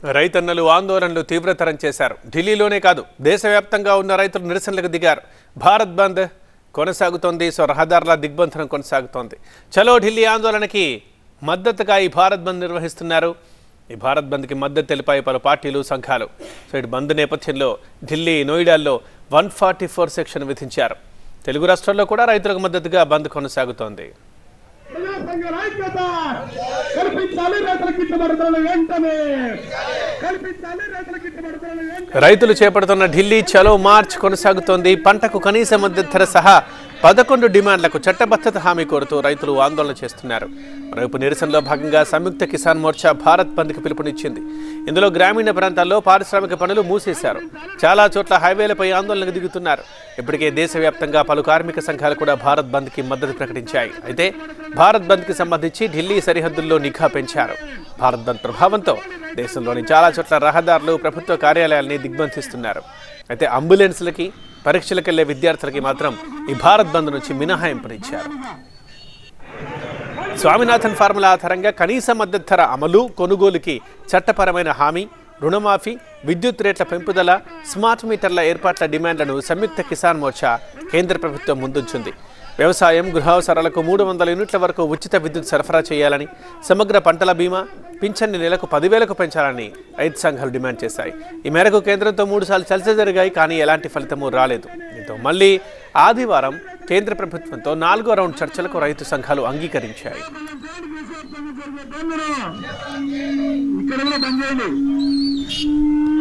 రైతన్నలు ఆందోళనలు తీవ్రతరం చేశారు ఢిల్లీలోనే కాదు దేశవ్యాప్తంగా ఉన్న రైతులు నిరసనలకు దిగారు భారత్ బంద్ కొనసాగుతోంది సో రహదారుల దిగ్బంధనం కొనసాగుతోంది చలో ఢిల్లీ ఆందోళనకి మద్దతుగా ఈ భారత్ బంద్ నిర్వహిస్తున్నారు ఈ భారత్ బంద్కి మద్దతు తెలిపాయి పలు పార్టీలు సంఘాలు సో ఇటు బంద్ నేపథ్యంలో ఢిల్లీ నోయిడాల్లో వన్ ఫార్టీ ఫోర్ సెక్షన్ విధించారు తెలుగు రాష్ట్రాల్లో కూడా రైతులకు మద్దతుగా బంద్ కొనసాగుతోంది ప్రజా సంఘాల ఐక్యత కల్పించాలి రైతుల గిట్టుబాటు ధరలు వెంటనే కల్పించాలి రైతుల గిట్టుబాటు ధరలు వెంటనే రైతులు చేపడుతున్న ఢిల్లీ చలో మార్చ్ కొనసాగుతోంది పంటకు కనీస మద్దతు ధర సహా పదకొండు డిమాండ్లకు చట్టబద్ధత హామీ కోరుతూ రైతులు ఆందోళన చేస్తున్నారు మరోవైపు నిరసనలో భాగంగా సంయుక్త కిసాన్ మోర్చా భారత్ బంద్కి పిలుపునిచ్చింది ఇందులో గ్రామీణ ప్రాంతాల్లో పారిశ్రామిక పనులు మూసేశారు చాలా చోట్ల హైవేలపై ఆందోళనకు దిగుతున్నారు ఇప్పటికే దేశవ్యాప్తంగా పలు కార్మిక సంఘాలు కూడా భారత్ బంద్కి మద్దతు ప్రకటించాయి అయితే భారత్ బంద్కి సంబంధించి ఢిల్లీ సరిహద్దుల్లో నిఘా పెంచారు భారత్ బంద్ ప్రభావంతో దేశంలోని చాలా చోట్ల రహదారులు ప్రభుత్వ కార్యాలయాల్ని దిగ్బంధిస్తున్నారు అయితే అంబులెన్స్లకి పరీక్షలకు వెళ్లే విద్యార్థులకి మాత్రం ఈ భారత్ బంద్ నుంచి మినహాయింపునిచ్చారు స్వామినాథన్ ఫార్ములా ఆధారంగా కనీస మద్దతు ధర అమలు కొనుగోలుకి చట్టపరమైన హామీ రుణమాఫీ విద్యుత్ రేట్ల పెంపుదల స్మార్ట్ మీటర్ల ఏర్పాట్ల డిమాండ్లను సంయుక్త కిసాన్ మోర్చా కేంద్ర ప్రభుత్వం ముందుంచింది వ్యవసాయం గృహావసరాలకు మూడు వందల యూనిట్ల వరకు ఉచిత విద్యుత్ సరఫరా చేయాలని సమగ్ర పంటల బీమా పింఛన్ని నెలకు పదివేలకు పెంచాలని రైతు సంఘాలు డిమాండ్ చేశాయి ఈ మేరకు కేంద్రంతో మూడుసార్లు చర్చ జరిగాయి కానీ ఎలాంటి ఫలితమూ రాలేదు దీంతో మళ్ళీ ఆదివారం కేంద్ర ప్రభుత్వంతో నాలుగో రౌండ్ చర్చలకు రైతు సంఘాలు అంగీకరించాయి ఇక్కడ కూడా బంద్ చేయండి